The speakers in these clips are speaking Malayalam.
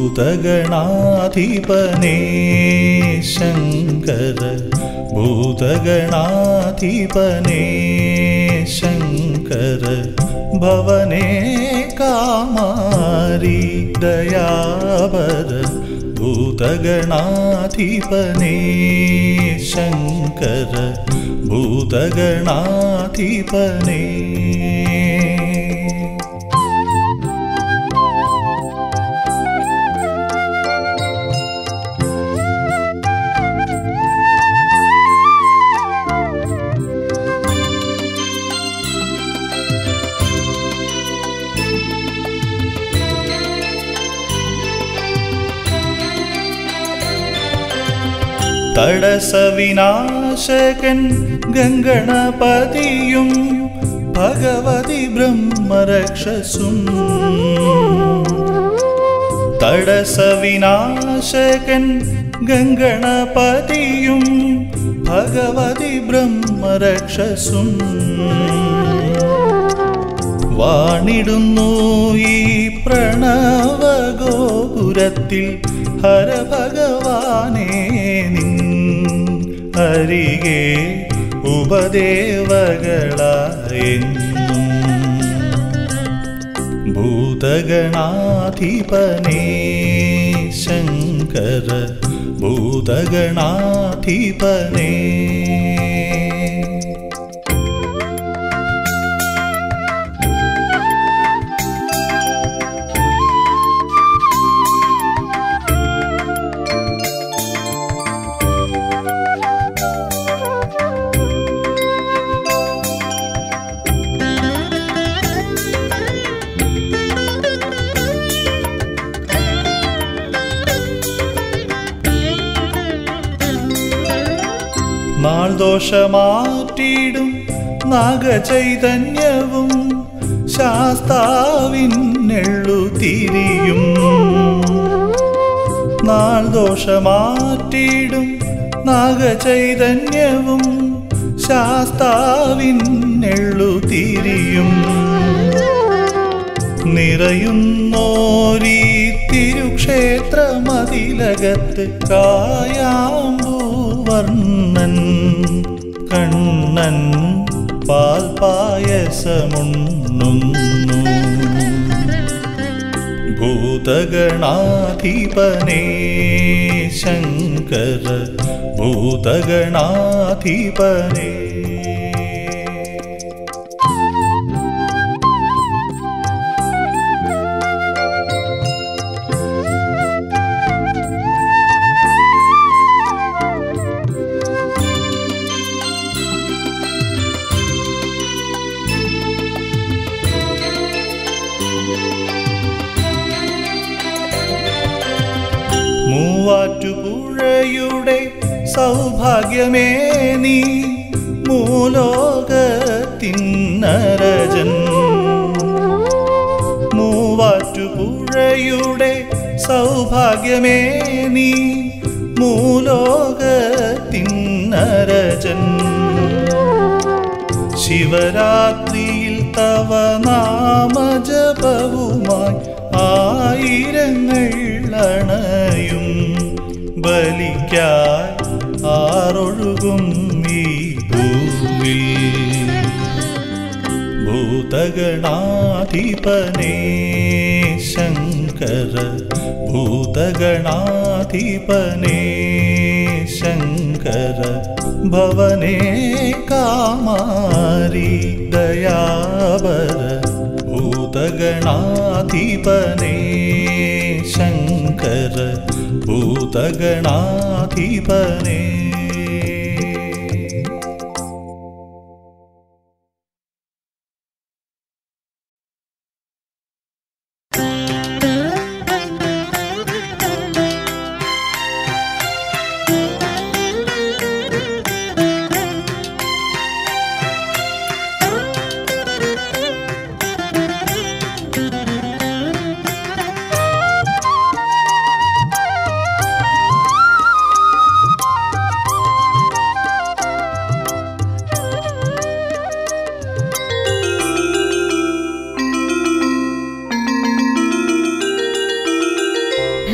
ഭൂതഗണാധിപനേ ശങ്കര ഭൂതഗണാധിപനേ ശങ്കര ഭവനേ കാമാരി ദയാവര ഭൂതഗണാധിപനേ ശങ്കര ഭൂതഗണാധിപനേ തടസവിനാശകൻ ഗംഗണപതിയും ഭഗവതി ബ്രഹ്മരക്ഷസും തടസവിനാശകൻ ഗംഗണപതിയും ഭഗവതി ബ്രഹ്മരക്ഷസും വാണിടുന്നു ഈ പ്രണവഗോപുരത്തിൽ ഹരഭഗവാനേ നിൻ അരികെ ഉപദേവകളായെന്നും ഭൂതഗണാധിപനേ ശങ്കര ഭൂതഗണാധിപനേ നാൾ ദോഷമാറ്റിയിടും നാഗചൈതന്യവും ശാസ്താവിനെള്ളു തിരിയും നാൾ ദോഷമാറ്റിയിടും നാഗചൈതന്യവും ശാസ്താവിനെള്ളു തിരിയും നിറയുന്നോരീ തിരുക്ഷേത്രമതിലകത്ത് കായാമ്പൂവർണ്ണൻ കണ്ണൻ പാൽപായസമുണ്ണുന്നു ഭൂതഗണാധിപനേ ശങ്കര ഭൂതഗണാധിപനേ മൂവാറ്റുപുഴയുടെ സൗഭാഗ്യമേ നീ മൂലോകത്തിന്നരജൻ മൂവാറ്റുപുഴയുടെ സൗഭാഗ്യമേ നീ മൂലോകത്തിന്നരജൻ ശിവരാത്രിയിൽ തവ നാമജപവുമായി ആയിരങ്ങൾ അണയും ബലിക്കായി ആറൊഴുകും ഈ ഭൂവിൽ ഭൂതഗണാധിപനേ ശങ്കര ഭൂതഗണാധിപനേ ശങ്കര ഭവനേ കാമാരി ദയാവര ഭൂതഗണാധിപനേ ശങ്കര ഭൂതഗണാധിപനേ ും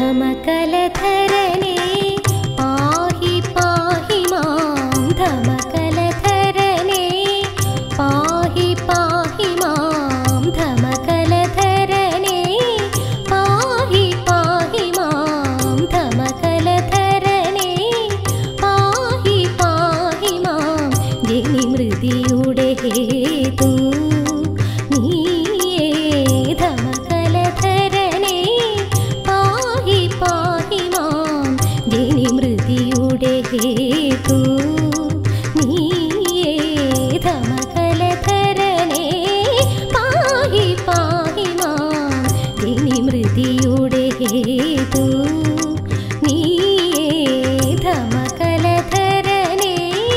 ധമകലധരനേ പാഹി പാഹി മാം ധമകലധരനേ പാഹി പാഹി മാം ധമകലധരനേ പാഹി പാഹി മാം ധമകലധരനേ പാഹി പാഹി മാം ജനിമൃതിയുടെ ഹേതു നീയേ ധമകലധരനേ പാഹി പാഹി മാം ജനിമൃതിയുടെ ഹേതു നീയേ ധമകലധരനേ പാഹി പാഹി മാം ജനിമൃതിയുടെ ഹേതു നീയേ ധമകലധരനേ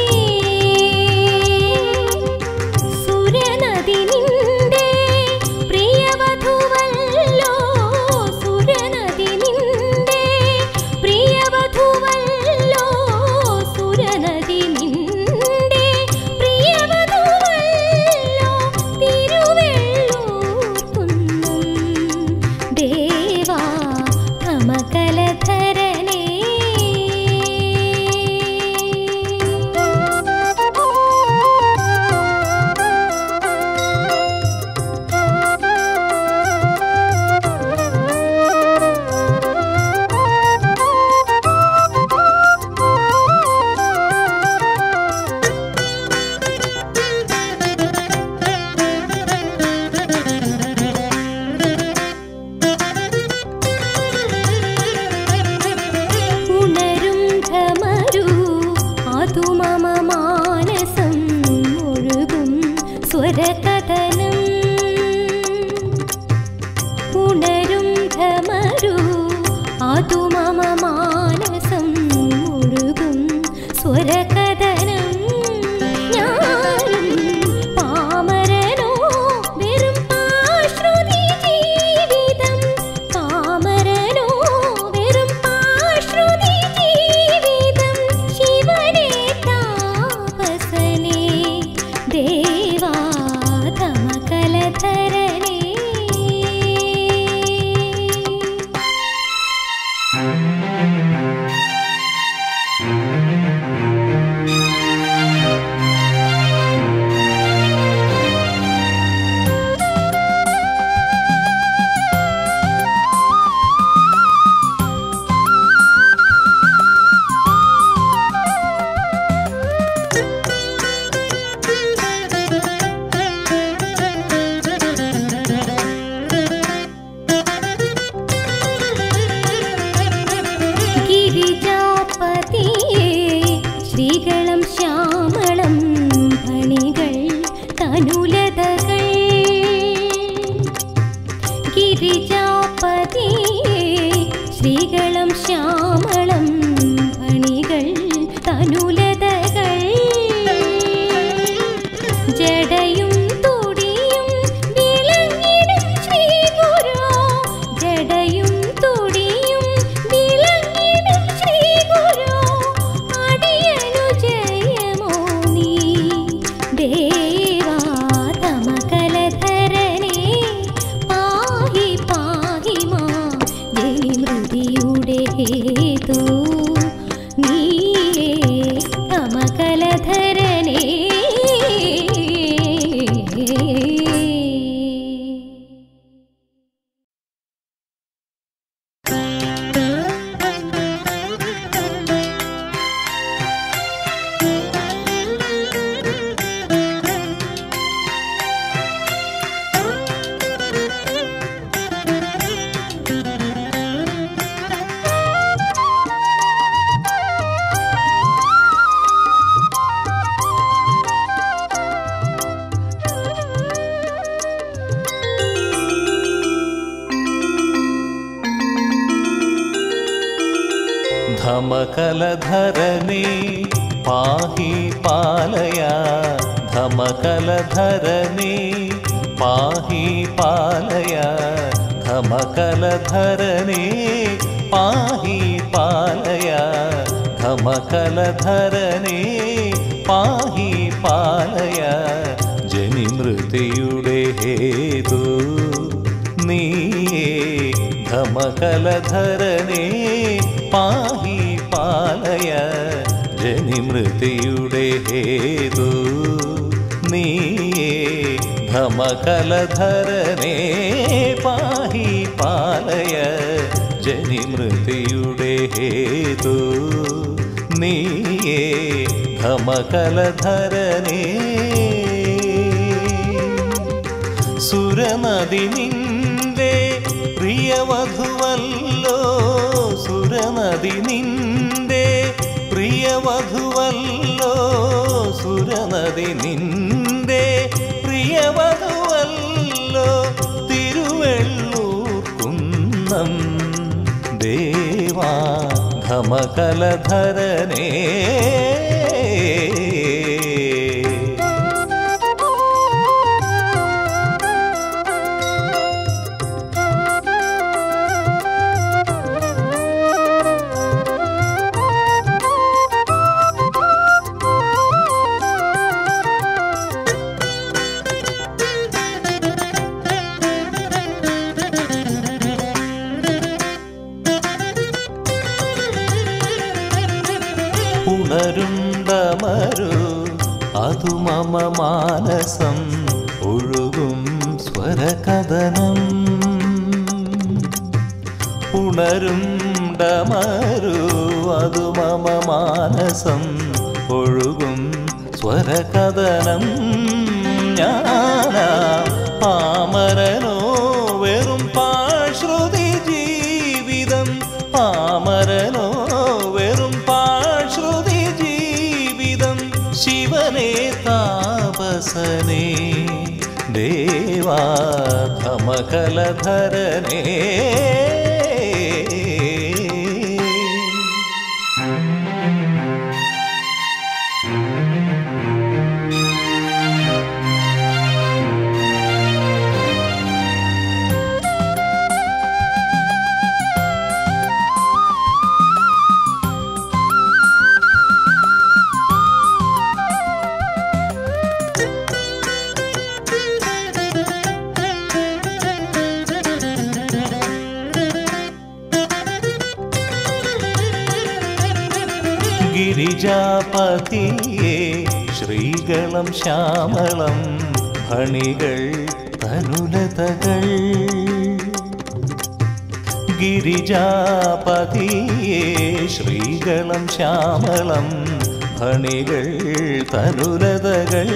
സുരനദി നിന്റെ പ്രിയവധുവല്ലോ സുരനദി നിന്റെ പ്രിയവധുവല്ലോ സുരനദി നിന്റെ പ്രിയവധുവല്ലോ തിരുവെള്ളൂർ കുന്നും ദേവാ ധമകലധരനേ ഉണരും ഘമരു അതു മമ മാനസം ഒഴുകും സ്വരകഥനം ഉണരും ഘമരു അതു മമ മാനസം ഒഴുകും സ്വരകഥനം ഞാനും പാമരനോ വെറും ആശ്രുതി ജീവിതം പാമരനോ വെറും ആശ്രുതി ജീവിതം ശിവനെ താപസനെ ദേവാ ധമകലധരനേ ഗിരിജാപതിയേ ശ്രീകളം ശ്യാമളം ഭണികൾ തനുലതകൾ ഗിരിജാപതിയേ ശ്രീകളം ശ്യാമളം ഭണികൾ തനുലതകൾ ജടയും തുടിയും വിളങ്ങിടും ശ്രീ ഗുരു ജടയും തുടിയും വിളങ്ങിടും ശ്രീ ഗുരു അടിയനു ജയമോ നീ ദേവാ ധമകലധരനേ പാഹി പാഹി മാ ജനിമൃതിയുടെ ഹേതു നീയേ ധമകലധരനേ ധമകലധരനേ പാഹി പാലയ ധമകലധരനേ പാഹി പാലയ ധമകലധരനേ പാഹി പാലയ ധമകലധരനേ പാഹി പാലയ ജനിമൃതിയുടെ ഹേതു നീയേ ധമ ധമകലധരനേ പാഹി പാലയ ജനിമൃതിയുടെ ഹേതു നീയേ ധമകലധരനേ പാഹി പാലയ ജനിമൃതിയുടെ ഹേതു നീയേ ധമകലധരനേ സുരനദി നിന്റെ പ്രിയവധുവല്ലോ സുരനദി നിന്റെ പ്രിയവധുവല്ലോ സുരനദി നിന്റെ പ്രിയവധുവല്ലോ തിരുവെള്ളൂർ കുന്നം ദേവാ ഘമകലധരനേ ഉണരുണ്ടമരു അതു മമ മാനസം ഒഴുകും സ്വരകഥനം ഉണരുണ്ടമരു അതു മമ മാനസം ഒഴുകും സ്വരകഥനം ഞാനാ പാമരനോ വെറും പാശ്രുതി ജീവിതം പാമരനോ വെറും പാശ്രുതി ജീവിതം ശിവനെ താപസനേ ദേവാ ധമകലധരനേ ഗിരിജാപതിയെ ശ്രീകളം ശ്യാമളം ഭണികൾ തനുലതകൾ ഗിരിജാപതിയെ ശ്രീകളം ശ്യാമളം ഭണികൾ തനുലതകൾ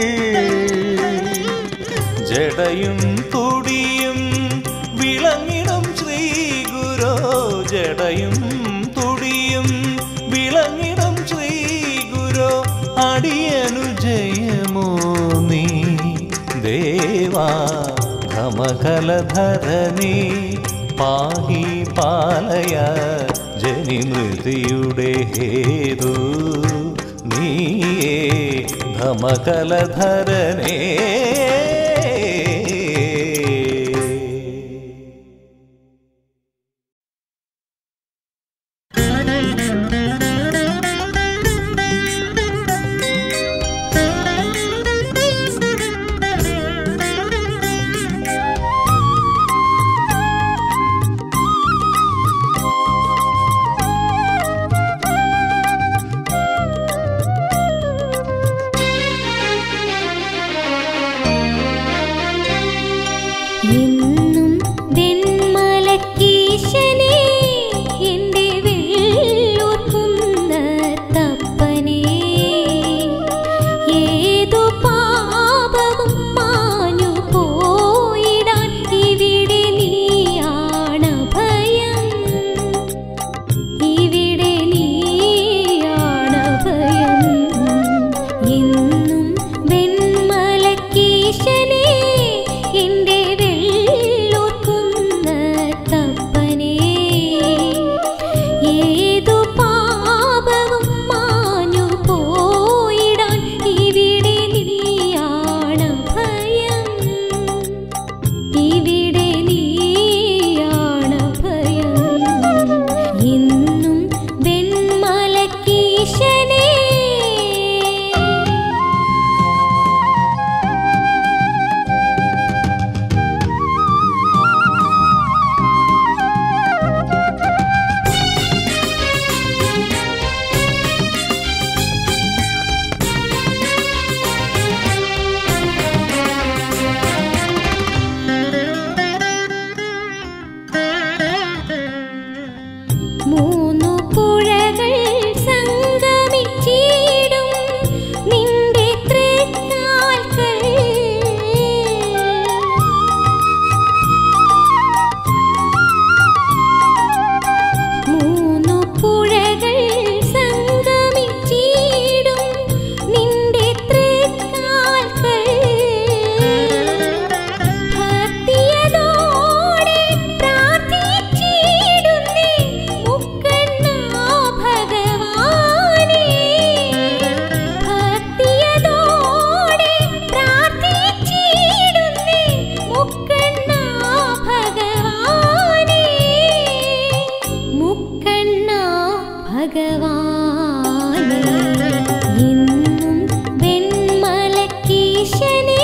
ജടയും തുടിയും വിളങ്ങിടും ശ്രീ ഗുരോ ജടയും തുടിയും വിളങ്ങിടും ശ്രീ ഗുരോ അടിയനു ജയമോ നീ ദേവാ ഘമകലധരണി പാഹി പാലയ ജനിമൃതിയുടെ ഹേതു നീയേ ധമകലധരനേ ും മൂന്നു പുഴകൾ സംഗമിച്ചിടും നിന്റെ തൃക്കാൽക്കൽ മൂന്നു പുഴകൾ സംഗമിച്ചിടും നിന്റെ തൃക്കാൽക്കൽ ഭക്തിയതോടെ പ്രാർത്ഥിച്ചിടുന്നേ മുക്കണ്ണാ ഭഗവാനേ ഭക്തിയതോടെ പ്രാർത്ഥിച്ചിടുന്നേ മുക്കണ്ണാ ഭഗവാനേ മുക്കണ്ണാ ഭഗവാനേ ഇന്നും വെൺമലക്കീശനേ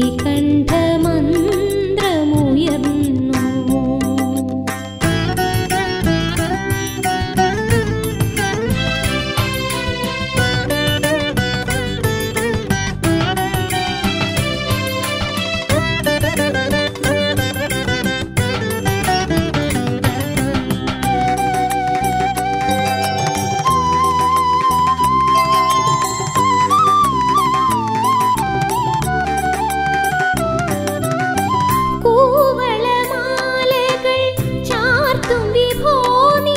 ശ്രീകണ്ഠമന്ത്രമുയർന്നു കൂവളമാലകൾ ചാർത്തും വിഭോ നിൻ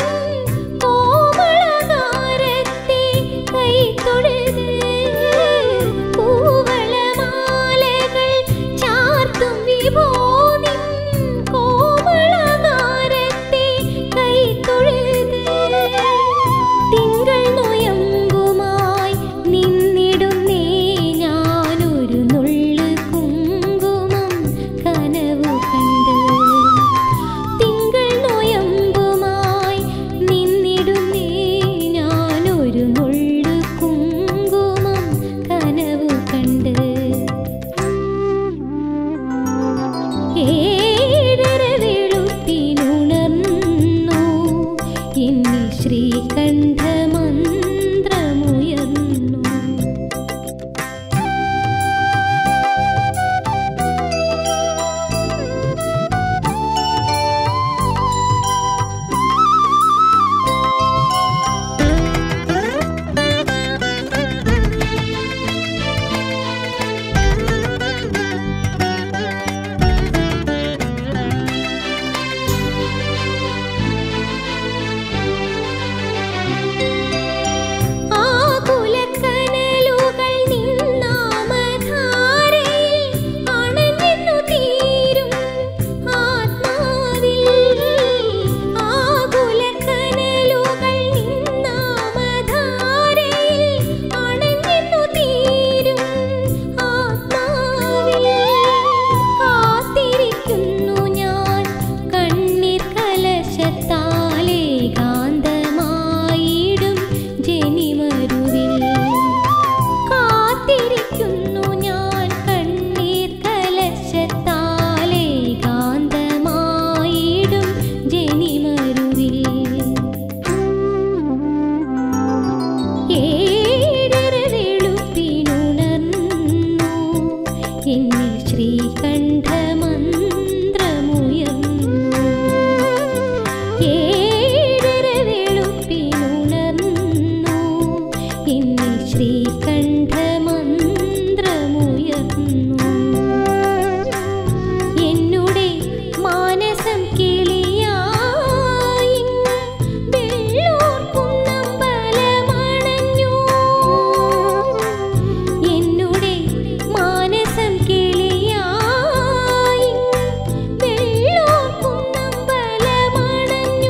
കോമളകാരത്തെ കൈത്തൊഴുത് കൂവളമാലകൾ ചാർത്തും വിഭോ നിൻ കോമളകാരത്തെ കൈത്തൊഴുത് തിങ്കൾ നൊയമ്പുമായി നിന്നിടുന്നേ ഞാനൊരു നുള്ളു കുങ്കുമം കനവു കണ്ട് തിങ്കൾ നൊയമ്പുമായി നിന്നിടുന്നേ ഞാനൊരു നുള്ളു കുങ്കുമം കനവു കണ്ട് ഏഴര വെളുപ്പിനുണർന്നു എന്നിൽ ശ്രീകണ്ഠമന്ത്രമുയർന്നു ആകുലക്കനലുകൾ നിന്നാമധാരയിൽ അണഞ്ഞെന്നു തീരും ആത്മാവിൽ ആകുലക്കനലുകൾ നിന്നാമധാരയിൽ അണഞ്ഞെന്നു തീരും ആത്മാവിൽ കാത്തിരിക്കുന്നു ഞാൻ കണ്ണീർ കലശത്താലേ കാന്തമായിടും ജനിമരുവിൽ കാത്തിരിക്കുന്നു ഞാൻ കണ്ണീർ കലശത്താലേ കാന്തമായിടും ജനിമരുവിൽ ഏഴര വെളുപ്പിനുണർന്നു എന്നിൽ ശ്രീകണ്ഠമന്ത്രമുയർന്നു ഏഴര വെളുപ്പിനുണർന്നു എന്നിൽ ശ്രീകണ്ഠമന്ത്രമുയർന്നു എന്നുടെ മാനസം കിളിയായി വെള്ളോർക്കുന്നമ്പലമണഞ്ഞു എന്നുടെ മാനസം കിളിയായി വെള്ളോർക്കുന്നമ്പലമണഞ്ഞു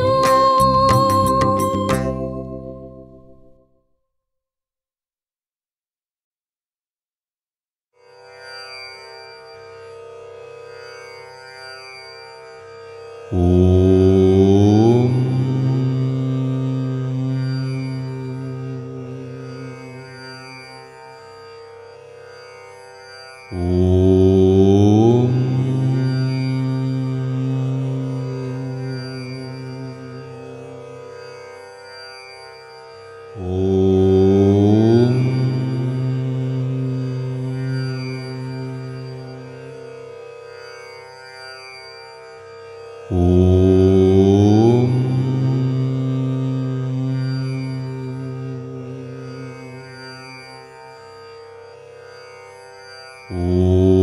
ഓം ഓം ഓം ഓം ഓം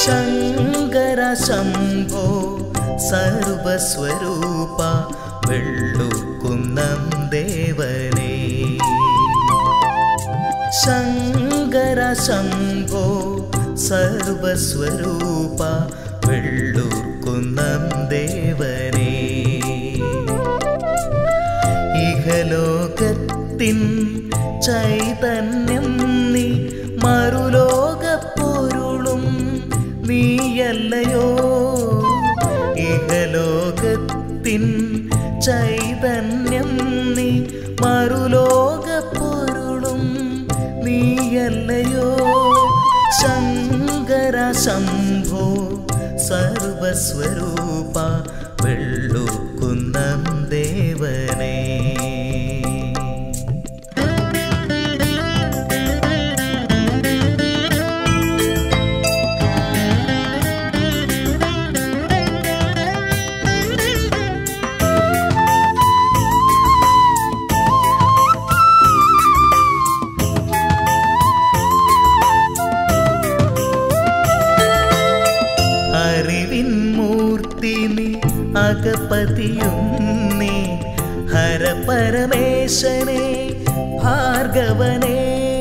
ശങ്കര ശംഭോ സർവസ്വരൂപ വെള്ളുക്കുന്നം ദേവനേ ശങ്കര ശംഭോ സർവസ്വരൂപ വെള്ളൂർക്കുന്നം ദേവനേ ഇഹലോകത്തിൻ ചൈതന്യം നീ മറുലോകപ്പൊരുളും നീയല്ലയോ ഇഹലോകത്തിൻ ചൈതന്യം നീ മറുലോകപ്പൊരുളും നീയല്ലയോ ശങ്കര ശംഭോ സർവസ്വരൂപ വെള്ളുക്കുന്നം ദേവനേ അറിവിൻ മൂർത്തി നീ അകപതിയും നീ ഹരപരമേശനെ ഭാർഗവനെ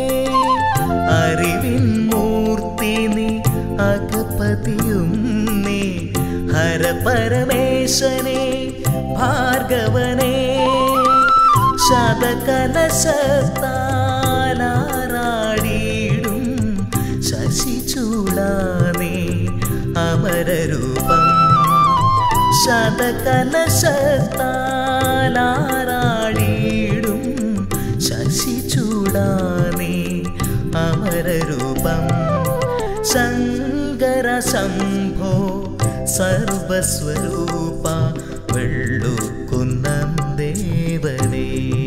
അറിവിൻ മൂർത്തി നീ അകപതിയും നീ ഹരപരമേശനെ ഭാർഗവനെ ശതകലശത്താലാറാടിയിടും ശശിചൂടാനേ അമരരൂപം ശതകലശത്താലാറാടിയിടും ശശിചൂടാനേ അമരരൂപം ശങ്കര ശംഭോ സർവസ്വരൂപ വെള്ളുക്കുന്നം ദേവനേ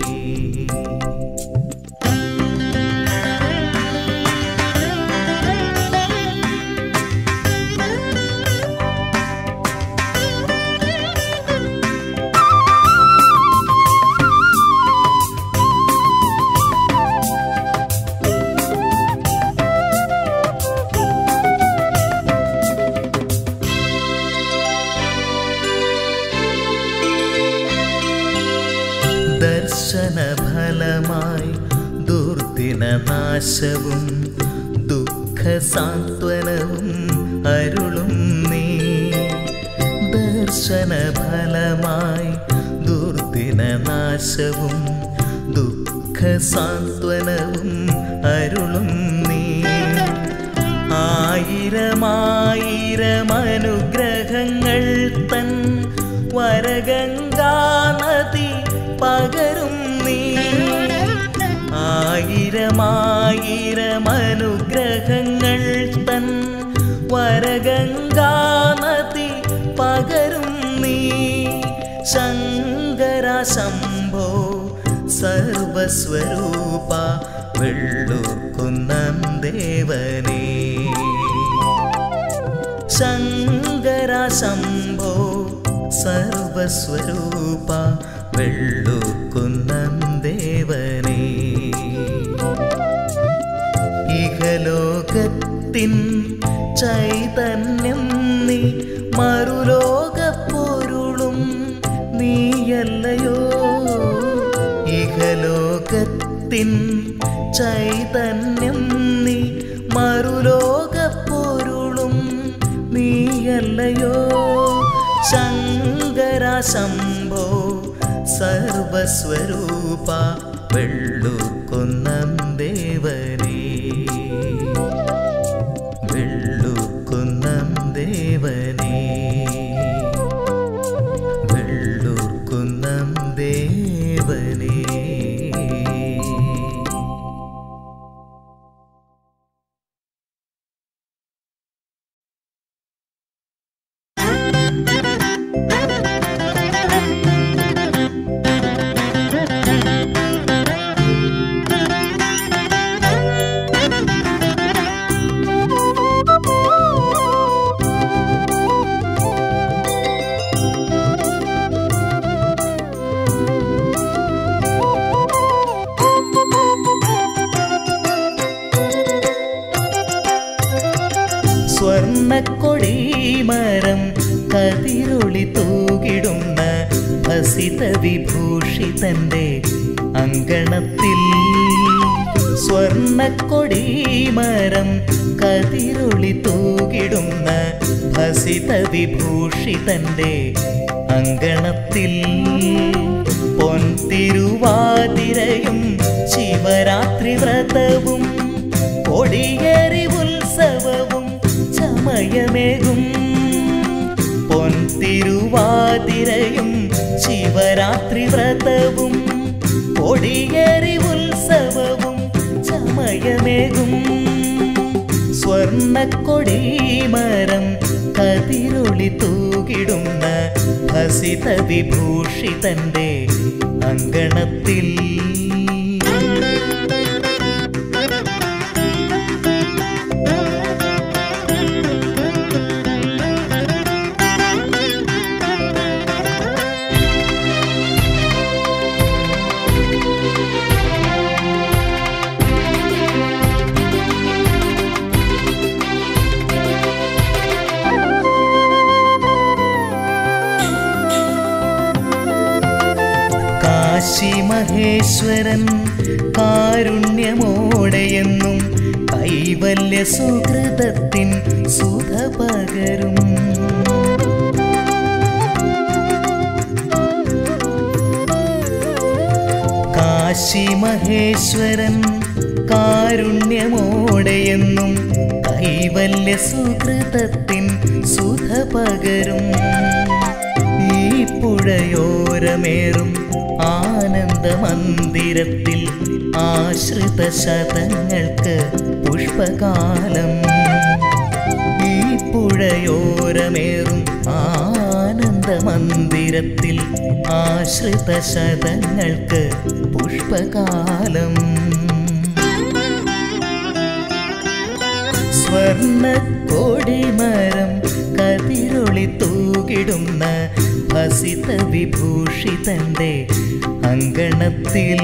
ദർശനഫലമായി ദുർദിനനാശവും ദുഃഖ സാന്ത്വനവും അരുളും നീ ദർശനഫലമായി ദുർദിനനാശവും ദുഃഖ സാന്ത്വനവും അരുളും നീ ആയിരമായിരമനുഗ്രഹങ്ങൾ തൻ വരഗംഗാനദി പകരും നീ ആയിരമായിരമനുഗ്രഹങ്ങൾ തൻ വരഗംഗാനദി പകരും നീ ശങ്കര ശംഭോ സർവസ്വരൂപ വെള്ളുക്കുന്നം ദേവനേ ശങ്കര ശംഭോ സർവസ്വരൂപ വെള്ളുക്കുന്നം ദേവനേ ഇഹലോകത്തിൻ ചൈതന്യം നീ മറുലോകപ്പൊരുളും നീയല്ലയോ ഇഹലോകത്തിൻ ചൈതന്യം നീ മറുലോകപ്പൊരുളും നീയല്ലയോ ശങ്കര ശംഭോ സർവസ്വരൂപ വെള്ളുക്കുന്നം ദേവനേ വെള്ളുക്കുന്നം ദേവനേ വെള്ളുക്കുന്നം ദേവനേ Thank you. സ്വർണക്കൊടിമരം കതിരൊളി തൂകിടുന്ന ഭസിത വിഭൂഷിതന്റെ അങ്കണത്തിൽ സ്വർണക്കൊടിമരം കതിരൊളി തൂകിടുന്ന ഭസിത വിഭൂഷിതന്റെ അങ്കണത്തിൽ പൊൻതിരുവാതിരയും ശിവരാത്രി വ്രതവും കൊടിയേറി ഉത്സവവും ചമയമേകും പൊൻതിരുവാതിരയും ശിവരാത്രി വ്രതവും കൊടിയേറി ഉത്സവവും ചമയമേകും സ്വർണക്കൊടിമരം കതിരൊളി തൂകിടുന്ന ഭസിത വിഭൂഷിതന്റെ അങ്കണത്തിൽ കാശി മഹേശ്വരൻ കാരുണ്യമോടെയെന്നും കൈവല്യ സുഹൃതത്തിൻ സുധ പകരും കാശി മഹേശ്വരൻ കാരുണ്യമോടെയെന്നും കൈവല്യ സുഹൃതത്തിൻ സുധ പകരും ഈ പുഴയോരമേറും ആനന്ദ മന്ദിരത്തിൽ ആശ്രിത ശതങ്ങൾക്ക് പുഷ്പകാലം ഈ പുഴയോരമേറും ആനന്ദ മന്ദിരത്തിൽ ആശ്രിത ശതങ്ങൾക്ക് പുഷ്പകാലം സ്വർണ്ണ കൊടിമരം കതിരൊളി തൂകിടുന്ന ഭസിത വിഭൂഷിതന്റെ അങ്കണത്തിൽ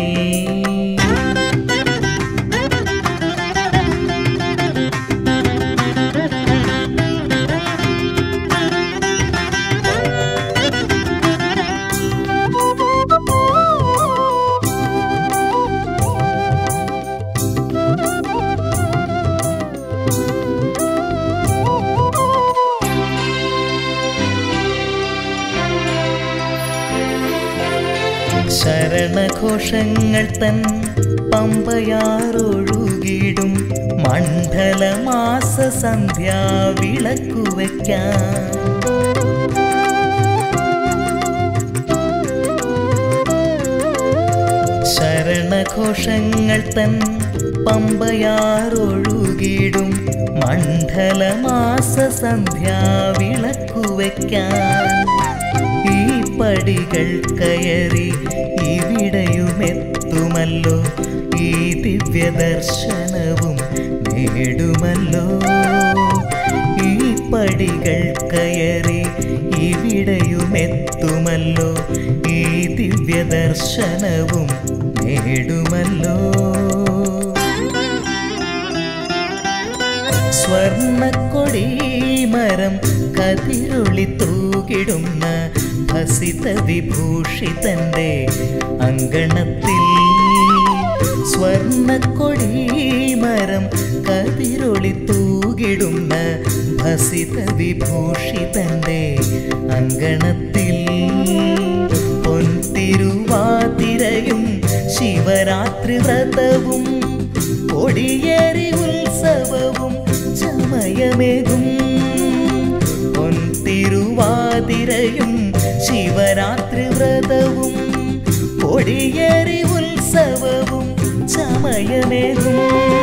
ശരണഘോഷങ്ങൾ തൻ പമ്പയാറൊഴുകിടും മണ്ഡലമാസ സന്ധ്യാ വിളക്കുവയ്ക്കാൻ ശരണഘോഷങ്ങൾ തൻ പമ്പയാറൊഴുകിടും മണ്ഡലമാസ സന്ധ്യാ വിളക്കുവയ്ക്കാൻ ഈ പടികൾ കയറി ഇവിടെയുമെത്തുമല്ലോ ഈ ദിവ്യദർശനവും നേടുമല്ലോ ഈ പടികൾ കയറി ഇവിടെയുമെത്തുമല്ലോ ഈ ദിവ്യദർശനവും നേടുമല്ലോ സ്വർണക്കൊടിമരം കതിരൊളി തൂകിടുന്ന ഭസിത വിഭൂഷിതന്റെ അങ്കണത്തിൽ സ്വർണക്കൊടിമരം കതിരൊളി തൂകിടുന്ന ഭസിത വിഭൂഷിതന്റെ അങ്കണത്തിൽ പൊൻതിരുവാതിരയും ശിവരാത്രി വ്രതവും കൊടിയേറി ഉത്സവവും ചമയമേകും പൊൻതിരുവാതിരയും ശിവരാത്രി വ്രതവും കൊടിയേറി ഉത്സവവും ചമയമേകും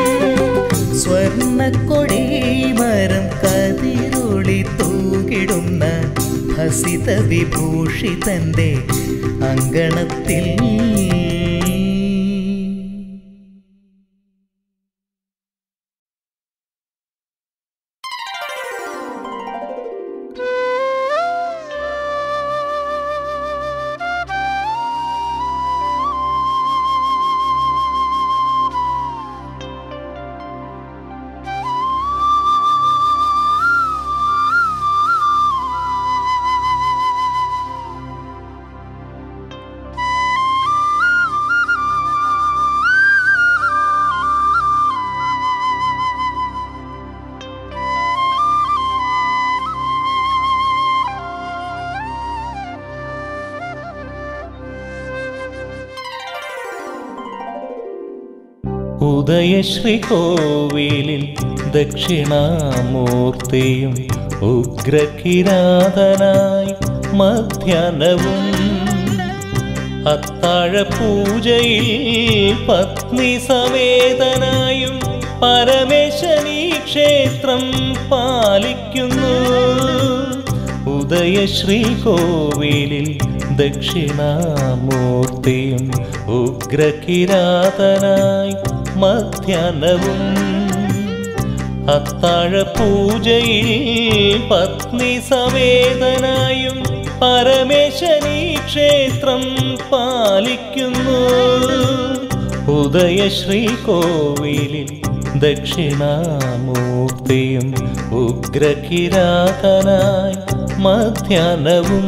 സ്വർണക്കൊടിമരം കതിരൊളി തൂകിടുന്ന ഭസിത വിഭൂഷിതന്റെ അങ്കണത്തിൽ ും ഉദയശ്രീ കോവിലിൽ ദക്ഷിണാമൂർത്തിയും ഉഗ്രകിരാതനായി മധ്യാഹ്നവും അത്താഴ പൂജയിൽ പത്നി സമേതനായും പരമേശനീ ക്ഷേത്രം പാലിക്കുന്നു ഉദയശ്രീ കോവിലിൽ ദക്ഷിണാമൂർത്തിയും ഉഗ്രകിരാതനായി മധ്യാഹ്നവും അത്താഴ പൂജയിൽ പത്നി സമേതനായും പരമേശനീ ക്ഷേത്രം പാലിക്കുന്നു ഉദയശ്രീ കോവിലിൽ ദക്ഷിണാമൂർത്തിയും ഉഗ്രകിരാതനായി മധ്യാഹ്നവും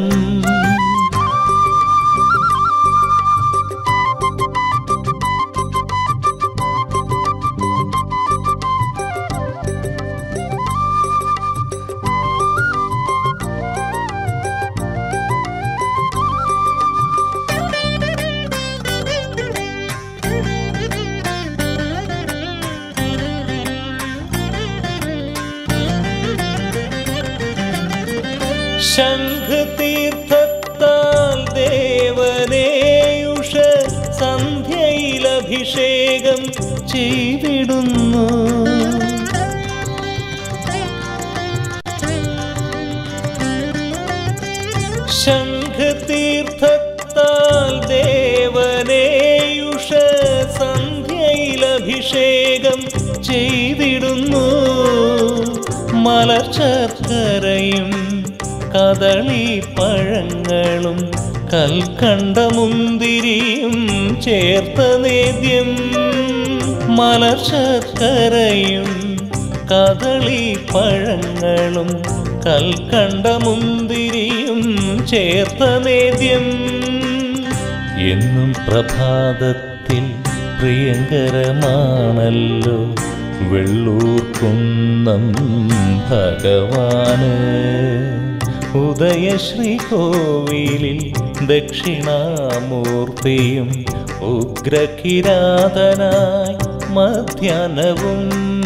ശംഖതീർത്ഥത്താൽ ദേവനേയുഷ സന്ധ്യയിൽ അഭിഷേകം ചെയ്തിടുന്നു ശംഖതീർത്ഥത്താൽ ദേവനേയുഷ സന്ധ്യയിൽ അഭിഷേകം ചെയ്തിടുന്നു മലർച്ചർക്കരയും കദളി പഴങ്ങളും കൽക്കണ്ടമുന്തിരിയും ചേർത്ത നേദ്യം മലർച്ചർക്കരയും കദളി പഴങ്ങളും കൽക്കണ്ടമുന്തിരിയും ചേർത്ത നേദ്യം എന്നും പ്രഭാതത്തിൽ പ്രിയങ്കരമാണല്ലോ വെള്ളൂർക്കുന്നം ഭഗവാന് ഉദയശ്രീ കോവിലിൽ ദക്ഷിണാമൂർത്തിയും ഉഗ്രകിരാതനായി മധ്യാഹ്നവും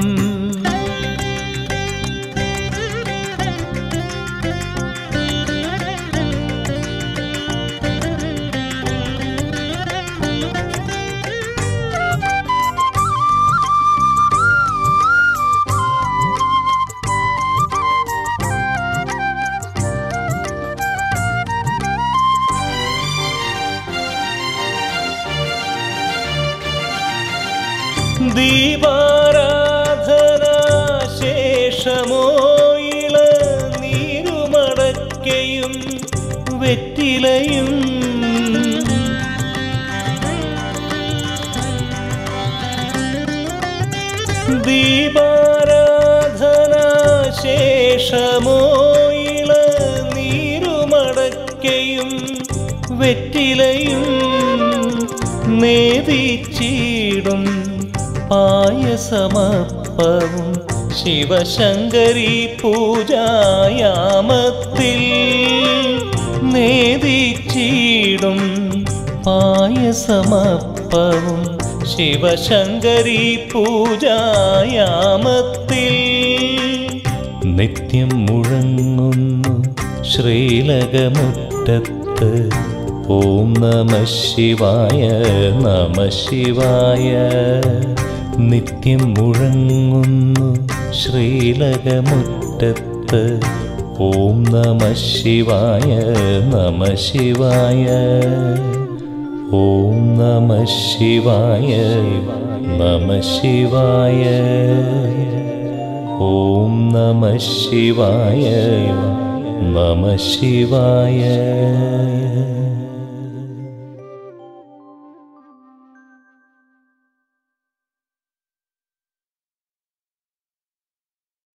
ദീപാരാധന ശേഷമോ ഇള നീരുമടക്കയും വെറ്റിലയും ദീപാരാധന ശേഷമോ ഇള നീരുമടക്കയും വെറ്റിലയും നേതിച്ചിടും പായസമപ്പവും ശിവശങ്കരി പൂജായാമത്തിൽ നേതിച്ചിടും പായസമപ്പവും ശിവശങ്കരി പൂജായാമത്തിൽ നിത്യം മുഴങ്ങുന്നു ശ്രീലകമുറ്റത്ത് ഓം നമ ശിവായ നമ ശിവായ നിത്യം മുഴങ്ങുന്നു ശ്രീലകമുറ്റത്ത് ഓം നമ ശിവായ നമ ശിവായ ഓം നമ ശിവായ നമ ശിവായ ഓം നമ ശിവായ നമ ശിവായ